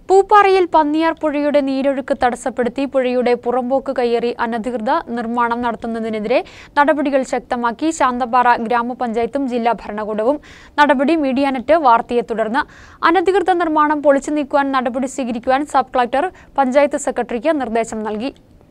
പൂപ്പാറയിൽ പന്നിയാർ പുഴയുടെ നീരൊഴുക്ക് തടസ്സപ്പെടുത്തി പുഴയുടെ പുറമ്പോക്ക് കയ്യേറി അനധികൃത നിർമ്മാണം നടത്തുന്നതിനെതിരെ നടപടികൾ ശക്തമാക്കി ശാന്തപാറ ഗ്രാമപഞ്ചായത്തും ജില്ലാ ഭരണകൂടവും നടപടി മീഡിയാനെറ്റ് വാർത്തയെ തുടർന്ന് അനധികൃത നിർമ്മാണം പൊളിച്ചു നീക്കുവാൻ നടപടി സ്വീകരിക്കുവാൻ സബ് കളക്ടർ പഞ്ചായത്ത് സെക്രട്ടറിക്ക് നിർദ്ദേശം നൽകി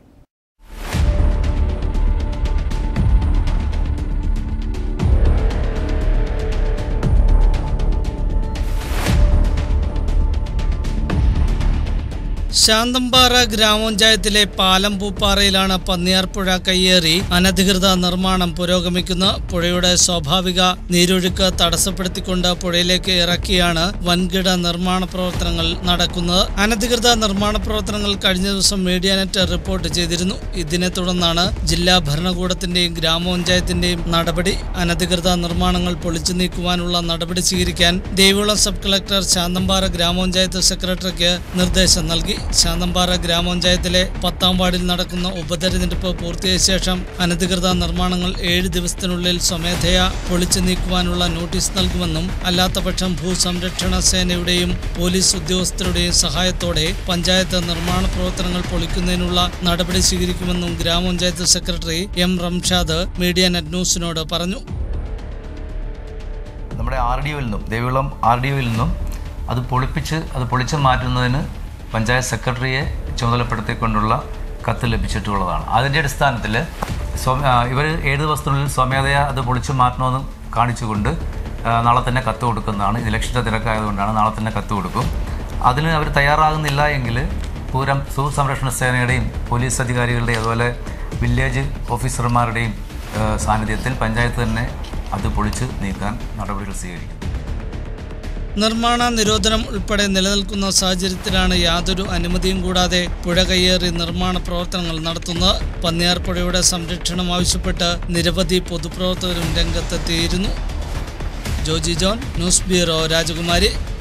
ശാന്തമ്പാറ ഗ്രാമപഞ്ചായത്തിലെ പാലംപൂപ്പാറയിലാണ് പന്നിയാർപ്പുഴ കയ്യേറി അനധികൃത നിർമ്മാണം പുരോഗമിക്കുന്ന പുഴയുടെ സ്വാഭാവിക നീരൊഴുക്ക് തടസ്സപ്പെടുത്തിക്കൊണ്ട് പുഴയിലേക്ക് ഇറക്കിയാണ് വൻകിട നിർമ്മാണ പ്രവർത്തനങ്ങൾ നടക്കുന്നത് അനധികൃത നിർമ്മാണ പ്രവർത്തനങ്ങൾ കഴിഞ്ഞ ദിവസം മീഡിയാനെറ്റ് റിപ്പോർട്ട് ചെയ്തിരുന്നു ഇതിനെ തുടർന്നാണ് ജില്ലാ ഭരണകൂടത്തിന്റെയും ഗ്രാമപഞ്ചായത്തിന്റെയും നടപടി അനധികൃത നിർമ്മാണങ്ങൾ പൊളിച്ചു നീക്കുവാനുള്ള നടപടി സ്വീകരിക്കാൻ ദേവികുളം സബ് കളക്ടർ ശാന്തമ്പാറ ഗ്രാമപഞ്ചായത്ത് സെക്രട്ടറിക്ക് നിർദ്ദേശം നൽകി ശാന്തമ്പാറ ഗ്രാമപഞ്ചായത്തിലെ പത്താം വാർഡിൽ നടക്കുന്ന ഉപതെരഞ്ഞെടുപ്പ് പൂർത്തിയായ ശേഷം അനധികൃത നിർമ്മാണങ്ങൾ ഏഴ് ദിവസത്തിനുള്ളിൽ സ്വമേധയാ പൊളിച്ചു നീക്കുവാനുള്ള നോട്ടീസ് നൽകുമെന്നും അല്ലാത്തപക്ഷം ഭൂസംരക്ഷണ സേനയുടെയും പോലീസ് ഉദ്യോഗസ്ഥരുടെയും സഹായത്തോടെ പഞ്ചായത്ത് നിർമ്മാണ പ്രവർത്തനങ്ങൾ പൊളിക്കുന്നതിനുള്ള നടപടി സ്വീകരിക്കുമെന്നും ഗ്രാമപഞ്ചായത്ത് secretary M Ramshad Media Net ന്യൂസിനോട് പറഞ്ഞു നമ്മുടെ ആർ ഡി ഒയിൽ നിന്നും ദേവികുളം ആർ ഡി ഒയിൽ നിന്നും അത് പൊളിപ്പിച്ച് അത് പൊളിച്ചു മാറ്റുന്നതിന് പഞ്ചായത്ത് സെക്രട്ടറിയെ ചുമതലപ്പെടുത്തിക്കൊണ്ടുള്ള കത്ത് ലഭിച്ചിട്ടുള്ളതാണ് അതിൻ്റെ അടിസ്ഥാനത്തിൽ ഇവർ ഏഴ് ദിവസത്തിനുള്ളിൽ സ്വമേധയാ അത് പൊളിച്ചു മാറ്റണമെന്ന് കാണിച്ചുകൊണ്ട് ആ, നാളെ തന്നെ കത്ത് കൊടുക്കുന്നതാണ് ഇലക്ഷൻ്റെ തിരക്കായതുകൊണ്ടാണ് നാളെ തന്നെ കത്ത് കൊടുക്കും അതിന് അവർ തയ്യാറാകുന്നില്ല എങ്കിൽ പൂരം ഭൂസംരക്ഷണ സേനയുടെയും പോലീസ് അധികാരികളുടെയും അതുപോലെ വില്ലേജ് ഓഫീസർമാരുടെയും ആ, സാന്നിധ്യത്തിൽ പഞ്ചായത്ത് തന്നെ അത് പൊളിച്ച് നീക്കാൻ നടപടികൾ സ്വീകരിക്കും നിർമ്മാണ നിരോധനം ഉൾപ്പെടെ നിലനിൽക്കുന്ന സാഹചര്യത്തിലാണ് യാതൊരു അനുമതിയും കൂടാതെ പുഴ കയ്യേറി നിർമ്മാണ പ്രവർത്തനങ്ങൾ നടത്തുന്നത് പന്നിയാർ പുഴയുടെ സംരക്ഷണം ആവശ്യപ്പെട്ട് നിരവധി പൊതുപ്രവർത്തകരും രംഗത്തെത്തിയിരുന്നു ജോജി ജോൺ ന്യൂസ് ബ്യൂറോ രാജകുമാരി